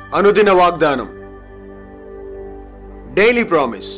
అనుదిన వాగ్దానం daily promise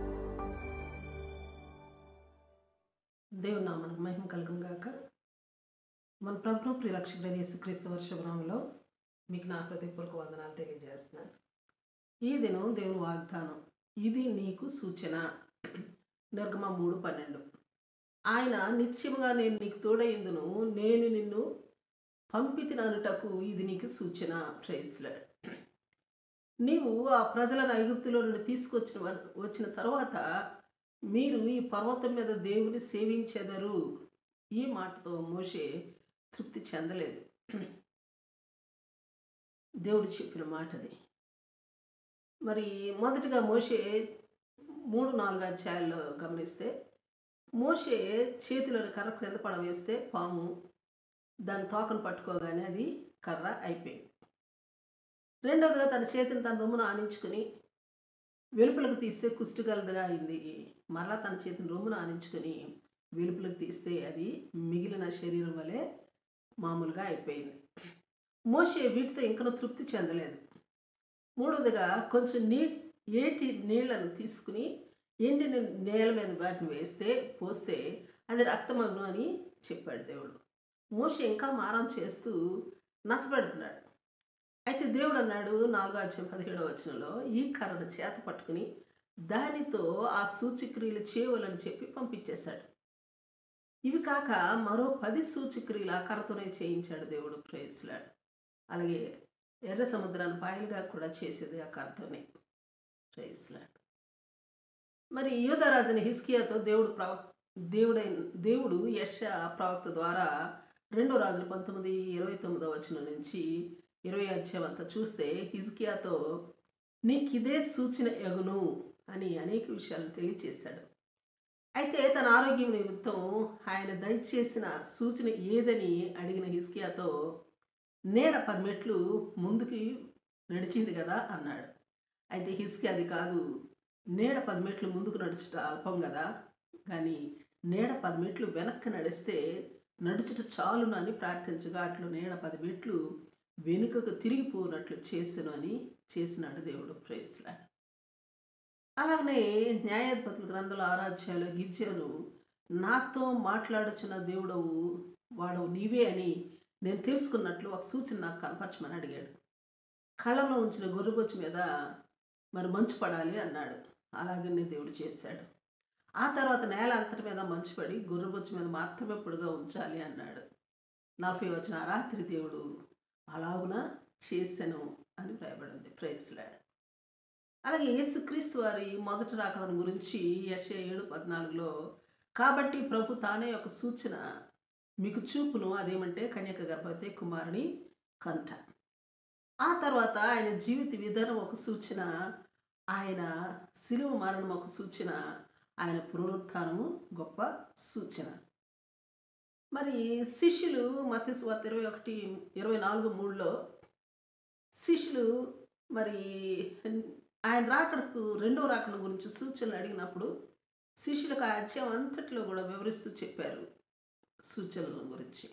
దేవుని నామానికి మహిమ కలుగును గాక మన ప్రభు ప్రిరక్షకుడైన యేసుక్రీస్తు వర్షభ్రామంలో మీకు నా హృదయపూర్వక వందనాలు తెలియజేస్తున్నాను ఈ దినం దేవుని వాగ్దానం ఇది నీకు సూచన నిర్గమ మూడు పన్నెండు ఆయన నిత్యముగా నేను నీకు తోడయిందును నేను నిన్ను పంపితిననుటకు ఇది నీకు సూచన ప్రైస్లర్ నీవు ఆ ప్రజలను ఐగుప్తులో నుండి తీసుకొచ్చిన వ- వచ్చిన తర్వాత మీరు ఈ పర్వతం మీద దేవుని సేవించెదరు ఈ మాటతో మోషే తృప్తి చెందలేదు దేవుడు చెప్పిన మాటది మరి మొదటిగా మోషే మూడు నాలుగు అధ్యాయాల్లో గమనిస్తే మోషే చేతిలోని కర్ర క్రింద పడవేస్తే పాము దాని తోకను పట్టుకోగానే అది కర్ర అయిపోయింది రెండవదిగా తన చేతిని తన రొమ్మున ఆనించుకుని వెలుపలకు తీస్తే కుష్టిగలదిగా అయింది మరలా తన చేతిని రొమ్మున ఆనించుకొని వెలుపలకు తీస్తే అది మిగిలిన శరీరం వలె మామూలుగా అయిపోయింది మోషే వీటితో ఇంకనూ తృప్తి చెందలేదు మూడవదిగా కొంచెం నీ ఏటి నీళ్లను తీసుకుని ఎండిన నేల మీద వాటిని వేస్తే పోస్తే అది రక్తమగ్ను అని చెప్పాడు దేవుడు మోషే ఇంకా మారం చేస్తూ నష్టపెడుతున్నాడు అయితే దేవుడు అన్నాడు నాలుగో అధ్యాయం పదిహేడవ వచనంలో ఈ కర్రను చేత పట్టుకుని దానితో ఆ సూచిక్రియలు చేయవలని చెప్పి పంపించేశాడు ఇవి కాక మరో పది సూచిక్రియలు ఆ కర్రతోనే చేయించాడు దేవుడు ప్రేయస్లాడు అలాగే ఎర్ర సముద్రాన్ని పాయలుగా కూడా చేసేది ఆ కర్రతోనే ప్రేయస్లాడు మరి యూదరాజుని హిస్కియాతో దేవుడు ప్రవ దేవుడైన దేవుడు యశ ప్రవక్త ద్వారా రెండో రాజులు పంతొమ్మిది ఇరవై తొమ్మిదో వచనం నుంచి ఇరవై అధ్యాయం అంతా చూస్తే హిజ్కియాతో నీకు ఇదే సూచన ఎగును అని అనేక విషయాలను తెలియచేశాడు అయితే తన ఆరోగ్యం నిమిత్తం ఆయన దయచేసిన సూచన ఏదని అడిగిన హిస్కియాతో నీడ పది మెట్లు ముందుకి నడిచింది కదా అన్నాడు అయితే హిస్కి అది కాదు నీడ పది మెట్లు ముందుకు నడుచుట అల్పం కదా కానీ నీడ పది మెట్లు వెనక్కి నడిస్తే నడుచుట చాలును అని ప్రార్థించగా అట్లు నీడ పది మెట్లు వెనుకకు తిరిగిపోనట్లు చేసను అని చేసినాడు దేవుడు ప్రేస్లా అలాగనే న్యాయాధిపతుల గ్రంథాల ఆరాధ్యాయులు గిజ్జను నాతో మాట్లాడుచున్న దేవుడవు వాడవు నీవే అని నేను తెలుసుకున్నట్లు ఒక సూచన నాకు కనపరచమని అడిగాడు కళ్ళలో ఉంచిన గొర్రెబొచ్చు మీద మరి మంచు పడాలి అన్నాడు అలాగనే దేవుడు చేశాడు ఆ తర్వాత నేల అంతటి మీద మంచు పడి గొర్రెబొచ్చు మీద మాత్రమే పొడిగా ఉంచాలి అన్నాడు నలభై వచ్చిన ఆ రాత్రి దేవుడు అలాగున చేశాను అని రాయబడింది ప్రేయస్లాడ్ అలాగే యేసుక్రీస్తు వారి మొదటి రాకడం గురించి యశ ఏడు పద్నాలుగులో కాబట్టి ప్రభు తానే ఒక సూచన మీకు చూపును అదేమంటే కన్యక గర్భవతి కుమారుని కంట ఆ తర్వాత ఆయన జీవిత విధానం ఒక సూచన ఆయన శిలువ మరణం ఒక సూచన ఆయన పునరుత్థానము గొప్ప సూచన మరి శిష్యులు మత సువార్త ఇరవై ఒకటి ఇరవై నాలుగు మూడులో శిష్యులు మరి ఆయన రాకడకు రెండో రాకడ గురించి సూచనలు అడిగినప్పుడు శిష్యులకు ఆ అధ్యాయం అంతట్లో కూడా వివరిస్తూ చెప్పారు సూచనల గురించి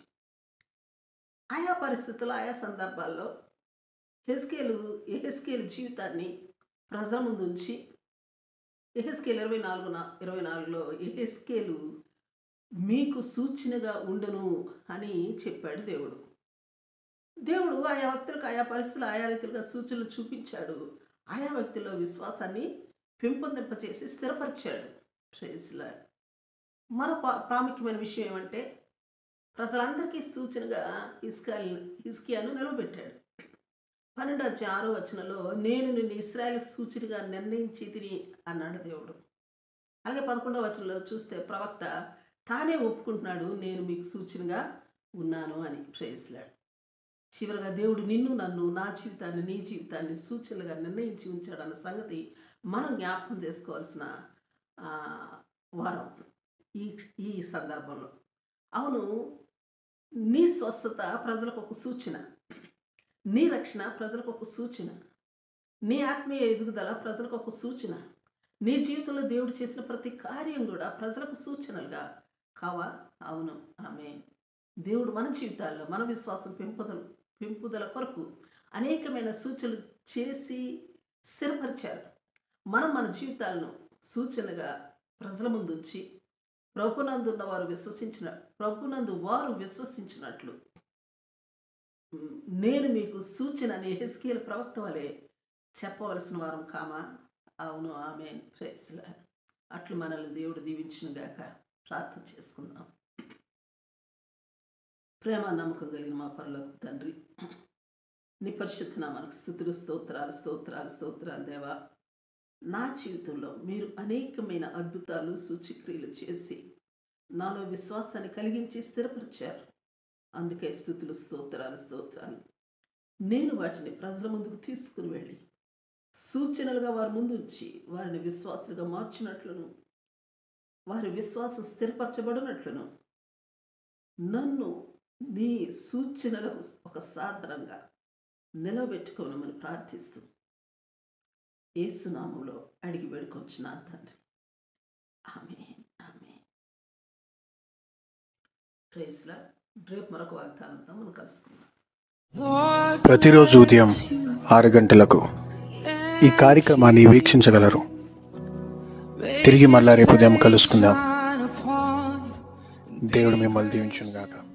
ఆయా పరిస్థితుల్లో ఆయా సందర్భాల్లో హెస్కేలు ఎహెస్కేలు జీవితాన్ని ప్రజల ముందు ఉంచి ఎహెస్కేలు ఇరవై నాలుగున ఇరవై నాలుగులో ఎహెస్కేలు మీకు సూచనగా ఉండును అని చెప్పాడు దేవుడు దేవుడు ఆయా వ్యక్తులకు ఆయా పరిస్థితులు ఆయా రీతిలుగా సూచనలు చూపించాడు ఆయా వ్యక్తుల్లో విశ్వాసాన్ని పెంపొందింపచేసి స్థిరపరిచాడు ప్రేస్లా మరో పా- ప్రాముఖ్యమైన విషయం ఏమంటే ప్రజలందరికీ సూచనగా ఇస్కా హిస్కియాను నిలవబెట్టాడు పన్నెండు వచ్చి ఆరో వచనంలో నేను నిన్ను ఇస్రాయల్కి సూచనగా నిర్ణయించి తిని అన్నాడు దేవుడు అలాగే పదకొండవ వచనంలో చూస్తే ప్రవక్త తానే ఒప్పుకుంటున్నాడు నేను మీకు సూచనగా ఉన్నాను అని ప్రేయస్లాడు చివరిగా దేవుడు నిన్ను నన్ను నా జీవితాన్ని నీ జీవితాన్ని సూచనలుగా నిర్ణయించి ఉంచాడన్న సంగతి మనం జ్ఞాపకం చేసుకోవాల్సిన ఆ, వారం ఈ ఈ సందర్భంలో అవును నీ స్వస్థత ప్రజలకు ఒక సూచన నీ రక్షణ ప్రజలకు ఒక సూచన నీ ఆత్మీయ ఎదుగుదల ప్రజలకు ఒక సూచన నీ జీవితంలో దేవుడు చేసిన ప్రతి కార్యం కూడా ప్రజలకు సూచనలుగా కావా అవును ఆమె దేవుడు మన జీవితాల్లో మన విశ్వాసం పెంపుదల పెంపుదల కొరకు అనేకమైన సూచనలు చేసి స్థిరపరిచారు మనం మన జీవితాలను సూచనగా ప్రజల ముందు ఉంచి ప్రభునందున్న వారు విశ్వసించిన ప్రభునందు వారు విశ్వసించినట్లు "ఉమ్, నేను మీకు సూచన అని హెస్కేల్ ప్రవక్త వలె చెప్పవలసిన వారం కామా అవును ఆమె ప్రేస్లా అట్లు మనల్ని దేవుడు దీవించును గాక ప్రార్థన చేసుకుందాం ప్రేమ నమ్మకం కలిగిన మా పరలోక తండ్రి నీ పరిశుద్ధ నామానికి స్థుతులు స్తోత్రాలు స్తోత్రాలు స్తోత్రాలు దేవా నా జీవితంలో మీరు అనేకమైన అద్భుతాలు సూచక్రియలు చేసి నాలో విశ్వాసాన్ని కలిగించి స్థిరపరిచారు అందుకే స్థుతులు స్తోత్రాలు స్తోత్రాలు నేను వాటిని ప్రజల ముందుకు తీసుకుని వెళ్ళి సూచనలుగా వారి ముందు ఉంచి వారిని విశ్వాసులుగా మార్చినట్లును వారి విశ్వాసం స్థిరపరచబడినట్లును నన్ను నీ సూచనలకు ఒక సాధనంగా నిలబెట్టుకోనమని ప్రార్థిస్తూ ఏసునామంలో అడిగి వేడుకొచ్చిన తండ్రి ఆమె ఆమె ప్రేస్లా రేపు మరొక వాగ్దానంతో మనం కలుసుకుందాం ప్రతిరోజు ఉదయం ఆరు గంటలకు ఈ కార్యక్రమాన్ని వీక్షించగలరు తిరిగి మళ్ళా రేపు ఉదయం కలుసుకుందాం దేవుడు మిమ్మల్ని దీవించును గాక